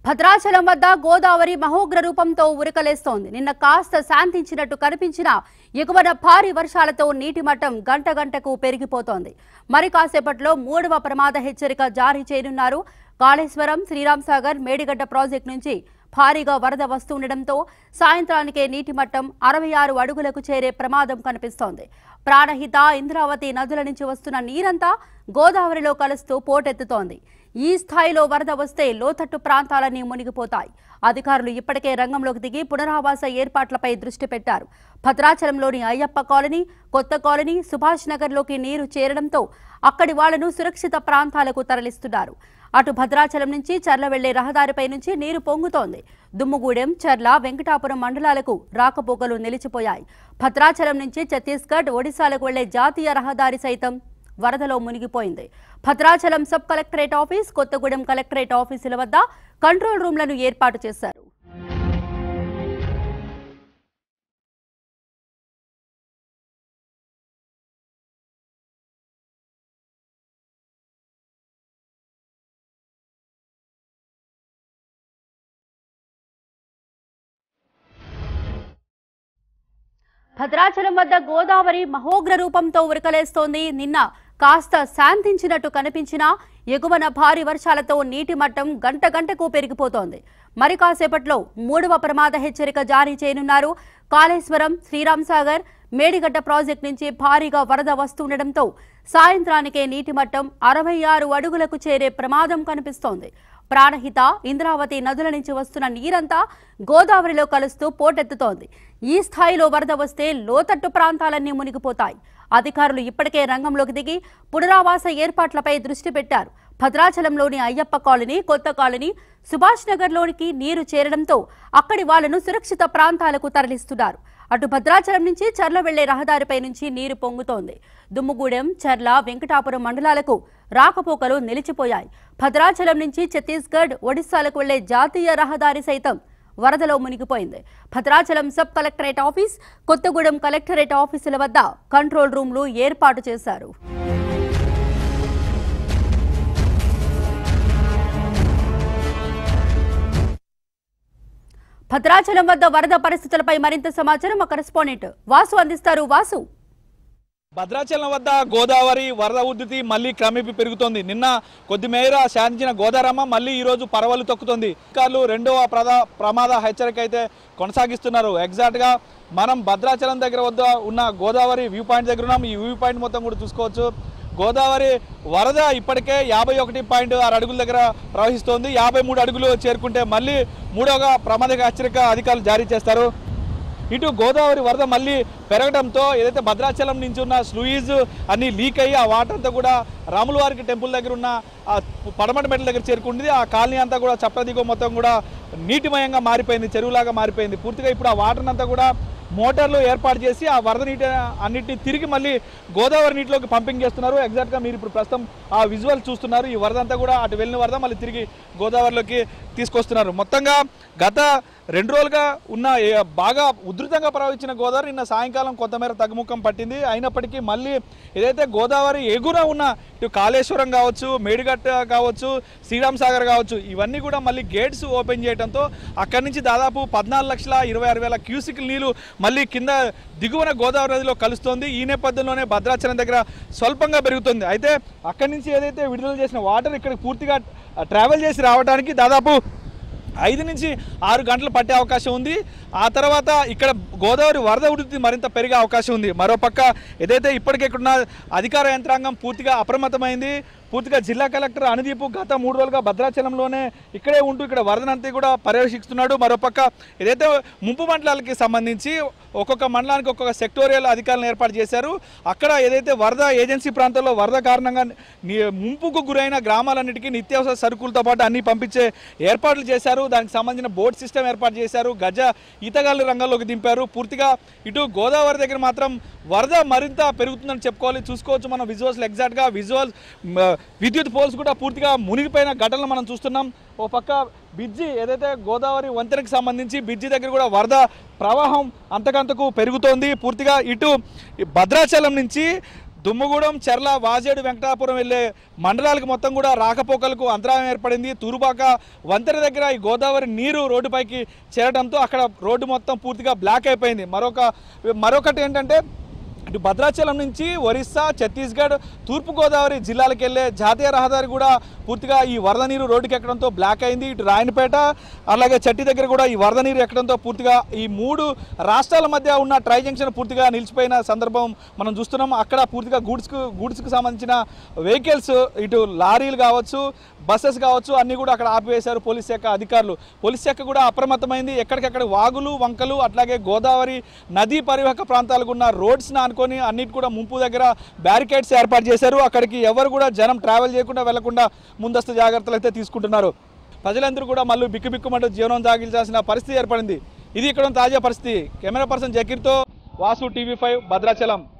భద్రాచలం వద్ద గోదావరి మహోగ్ర రూపంతో ఉరకలేస్తోంది నిన్న కాస్త శాంతించినట్టు కనిపించిన ఎగువన భారీ వర్షాలతో నీటి మట్టం గంట గంటకు పెరిగిపోతోంది మరి కాసేపట్లో మూడవ ప్రమాద హెచ్చరిక జారీ చేయనున్నారు కాళేశ్వరం శ్రీరామ్ సాగర్ మేడిగడ్డ ప్రాజెక్టు నుంచి భారీగా వరద వస్తుండటంతో సాయంత్రానికే నీటి మట్టం అరవై ఆరు అడుగులకు చేరే ప్రమాదం కనిపిస్తోంది ప్రాణహిత ఇంద్రావతి నదుల నుంచి వస్తున్న నీరంతా గోదావరిలో కలుస్తూ పోటెత్తుతోంది ఈ స్థాయిలో వరద వస్తే లోతట్టు ప్రాంతాలన్నీ మునిగిపోతాయి అధికారులు ఇప్పటికే రంగంలోకి దిగి పునరావాస ఏర్పాట్లపై దృష్టి పెట్టారు భద్రాచలంలోని అయ్యప్ప కాలనీ కొత్త కాలనీ సుభాష్ నగర్లోకి నీరు చేరడంతో అక్కడి వాళ్లను సురక్షిత ప్రాంతాలకు తరలిస్తున్నారు అటు భద్రాచలం నుంచి చర్ల వెళ్లే రహదారిపై నుంచి నీరు పొంగుతోంది దుమ్ముగూడెం చర్ల వెంకటాపురం మండలాలకు రాకపోకలు నిలిచిపోయాయి భద్రాచలం నుంచి ఛత్తీస్గఢ్ ఒడిశాలకు వెళ్లే జాతీయ రహదారి సైతం వరదలో మునిగిపోయింది Bhadrachalam sub collectorate office Kothagudem collectorate ఆఫీసుల వద్ద కంట్రోల్ రూమ్లను ఏర్పాటు చేశారు భద్రాచలం వద్ద గోదావరి మహోగ్ర రూపంతో ఉరకలేస్తోంది నిన్న కాస్త శాంతించినట్టు కనిపించినా ఎగువన భారీ వర్షాలతో నీటి మట్టం గంట గంటకు పెరిగిపోతోంది మరి కాసేపట్లో మూడవ ప్రమాద హెచ్చరిక జారీ చేయనున్నారు కాళేశ్వరం శ్రీరామ్ సాగర్ మేడిగడ్డ ప్రాజెక్టు నుంచి భారీగా వరద వస్తుండటంతో సాయంత్రానికే నీటి మట్టం అరవై ఆరు అడుగులకు చేరే ప్రమాదం కనిపిస్తోంది ప్రాణహిత ఇంద్రావతి నదుల నుంచి వస్తున్న నీరంతా గోదావరిలో కలుస్తూ పోటెత్తుతోంది ఈ స్థాయిలో వరద వస్తే లోతట్టు ప్రాంతాలన్నీ మునిగిపోతాయి అధికారులు ఇప్పటికే రంగంలోకి దిగి పునరావాస ఏర్పాట్లపై దృష్టి పెట్టారు భద్రాచలంలోని అయ్యప్ప కాలనీ కొత్త కాలనీ సుభాష్ నగర్లోనికి నీరు చేరడంతో అక్కడి వాళ్లను సురక్షిత ప్రాంతాలకు తరలిస్తున్నారు అటు భద్రాచలం నుంచి చర్ల వెళ్లే రహదారిపై నుంచి నీరు పొంగుతోంది దుమ్ముగూడెం చర్ల వెంకటాపురం మండలాలకు రాకపోకలు నిలిచిపోయాయి భద్రాచలం నుంచి ఛత్తీస్గఢ్ ఒడిశాలకు వెళ్లే జాతీయ రహదారి సైతం వరదలో మునిగిపోయింది Bhadrachalam sub collectorate office Kothagudem collectorate ఆఫీసుల వద్ద కంట్రోల్ రూమ్లు ఏర్పాటు చేశారు భద్రాచలం వద్ద వరద పరిస్థితులపై మరింత సమాచారం మా కరెస్పాండెంట్ వాసు అందిస్తారు వాసు భద్రాచలం వద్ద గోదావరి వరద ఉధృతి మళ్ళీ క్రమేపీ పెరుగుతోంది నిన్న కొద్ది మేర శాంతించిన గోదారమ్మ మళ్ళీ ఈ రోజు పరవలు తొక్కుతోంది అధికారులు రెండవ ప్రదా ప్రమాద హెచ్చరిక అయితే కొనసాగిస్తున్నారు ఎగ్జాక్ట్ గా మనం భద్రాచలం దగ్గర వద్ద ఉన్న గోదావరి వ్యూ పాయింట్ దగ్గర ఉన్నాం ఈ వ్యూ పాయింట్ మొత్తం కూడా చూసుకోవచ్చు గోదావరి వరద ఇప్పటికే యాభై ఒకటి పాయింట్ ఆరు అడుగుల దగ్గర ప్రవహిస్తోంది యాభై మూడు అడుగులు చేరుకుంటే మళ్ళీ మూడవ ప్రమాద హెచ్చరిక అధికారులు జారీ చేస్తారు ఇటు గోదావరి వరద మళ్ళీ పెరగడంతో ఏదైతే భద్రాచలం నుంచి ఉన్న స్లూయిజ్ అన్ని లీక్ అయ్యి ఆ వాటర్ అంతా కూడా రాములవారికి టెంపుల్ దగ్గర ఉన్న ఆ పడమటి మెట్ల దగ్గర చేరుకుంటుంది ఆ కాలనీ అంతా కూడా చప్పదిగో మొత్తం కూడా నీటిమయంగా మారిపోయింది చెరువులాగా మారిపోయింది పూర్తిగా ఇప్పుడు ఆ వాటర్ అంతా కూడా మోటార్లు ఏర్పాటు చేసి ఆ వరద నీటి అన్నిటిని తిరిగి మళ్ళీ గోదావరి నీటిలోకి పంపింగ్ చేస్తున్నారు ఎగ్జాక్ట్గా మీరు ఇప్పుడు ప్రస్తుతం ఆ విజువల్ చూస్తున్నారు ఈ వరద అంతా కూడా అటు వెళ్ళిన వరద మళ్ళీ తిరిగి గోదావరిలోకి తీసుకొస్తున్నారు మొత్తంగా గత రెండు రోజులుగా ఉన్న ఏ- బాగా ఉధృతంగా ప్రవహించిన గోదావరి నిన్న సాయంకాలం కొంతమేర తగ్గుముఖం పట్టింది అయినప్పటికీ మళ్ళీ ఏదైతే గోదావరి ఎగున ఉన్న ఇటు కాళేశ్వరం కావచ్చు మేడిగట్ట కావచ్చు శ్రీరామ్ సాగర్ కావచ్చు ఇవన్నీ కూడా మళ్ళీ గేట్స్ ఓపెన్ చేయడంతో అక్కడి నుంచి దాదాపు పద్నాలుగు లక్షల ఇరవై ఆరు వేల క్యూసిక్ నీళ్లు మళ్ళీ కింద దిగువన గోదావరి నదిలో కలుస్తోంది ఈ నేపథ్యంలోనే భద్రాచలం దగ్గర స్వల్పంగా పెరుగుతుంది అయితే అక్కడి నుంచి ఏదైతే విడుదల చేసిన వాటర్ ఇక్కడికి పూర్తిగా ట్రావెల్ చేసి రావడానికి దాదాపు ఐదు నుంచి ఆరు గంటలు పట్టే అవకాశం ఉంది ఆ తర్వాత ఇక్కడ గోదావరి వరద ఉధృతి మరింత పెరిగే అవకాశం ఉంది మరోపక్క ఏదైతే ఇప్పటికే ఇక్కడున్న అధికార యంత్రాంగం పూర్తిగా అప్రమత్తమైంది పూర్తిగా జిల్లా కలెక్టర్ అనుదీప్ గత మూడు రోజులుగా భద్రాచలంలోనే ఇక్కడే ఉంటూ ఇక్కడ వరదనంతా కూడా పర్యవేక్షిస్తున్నాడు మరోపక్క ఏదైతే ముంపు మండలాలకి సంబంధించి ఒక్కొక్క మండలానికి ఒక్కొక్క సెక్టోరియల్ అధికారులను ఏర్పాటు చేశారు అక్కడ ఏదైతే వరద ఏజెన్సీ ప్రాంతంలో వరద కారణంగా ని- ముంపుకు గురైన గ్రామాలన్నిటికీ నిత్యావసర సరుకులతో పాటు అన్ని పంపించే ఏర్పాట్లు చేశారు దానికి సంబంధించిన బోట్ సిస్టమ్ ఏర్పాటు చేశారు గజ ఈతగాళ్ళు రంగంలోకి దింపారు పూర్తిగా ఇటు గోదావరి దగ్గర మాత్రం వరద మరింత పెరుగుతుందని చెప్పుకోవాలి చూసుకోవచ్చు మనం విజువల్స్ ఎగ్జాక్ట్గా విజువల్స్ విద్యుత్ పోల్స్ కూడా పూర్తిగా మునిగిపోయిన ఘటనలు మనం చూస్తున్నాం ఓ పక్క బిజ్జి ఏదైతే గోదావరి వంతెనకి సంబంధించి బిజ్జి దగ్గర కూడా వరద ప్రవాహం అంతకంతకు పెరుగుతోంది పూర్తిగా ఇటు ఈ భద్రాచలం నుంచి దుమ్ముగూడెం చెర్ల వాజేడు వెంకటాపురం వెళ్ళే మండలాలకు మొత్తం కూడా రాకపోకలకు అంతరాయం ఏర్పడింది తూరుబాక వంతెన దగ్గర ఈ గోదావరి నీరు రోడ్డుపైకి చేరడంతో అక్కడ రోడ్డు మొత్తం పూర్తిగా బ్లాక్ అయిపోయింది మరొక మరొకటి ఏంటంటే ఇటు భద్రాచలం నుంచి ఒరిస్సా ఛత్తీస్గఢ్ తూర్పుగోదావరి జిల్లాలకు వెళ్ళే జాతీయ రహదారి కూడా పూర్తిగా ఈ వరద నీరు రోడ్డుకి ఎక్కడంతో బ్లాక్ అయింది ఇటు రాయనపేట అలాగే చట్టి దగ్గర కూడా ఈ వరద నీరు ఎక్కడంతో పూర్తిగా ఈ మూడు రాష్ట్రాల మధ్య ఉన్న ట్రై జంక్షన్ పూర్తిగా నిలిచిపోయిన సందర్భం మనం చూస్తున్నాం అక్కడ పూర్తిగా గూడ్స్కు గూడ్స్కి సంబంధించిన వెహికల్స్ ఇటు లారీలు కావచ్చు బస్సెస్ కావచ్చు అన్నీ కూడా అక్కడ ఆపివేశారు పోలీస్ శాఖ అధికారులు పోలీస్ శాఖ కూడా అప్రమత్తమైంది ఎక్కడికక్కడ వాగులు వంకలు అట్లాగే గోదావరి నదీ పరివాహక ప్రాంతాలకు ఉన్న రోడ్స్ని అనుకొని అన్నిటి కూడా ముంపు దగ్గర బ్యారికేడ్స్ ఏర్పాటు చేశారు అక్కడికి ఎవరు కూడా జనం ట్రావెల్ చేయకుండా వెళ్లకుండా ముందస్తు జాగ్రత్తలు అయితే తీసుకుంటున్నారు ప్రజలందరూ కూడా మళ్ళీ బిక్కుబిక్కుమంటూ జీవనం సాగించాల్సిన పరిస్థితి ఏర్పడింది ఇది ఇక్కడ ఉన్న తాజా పరిస్థితి కెమెరా పర్సన్ జకీర్తో వాసు టీవీ ఫైవ్ భద్రాచలం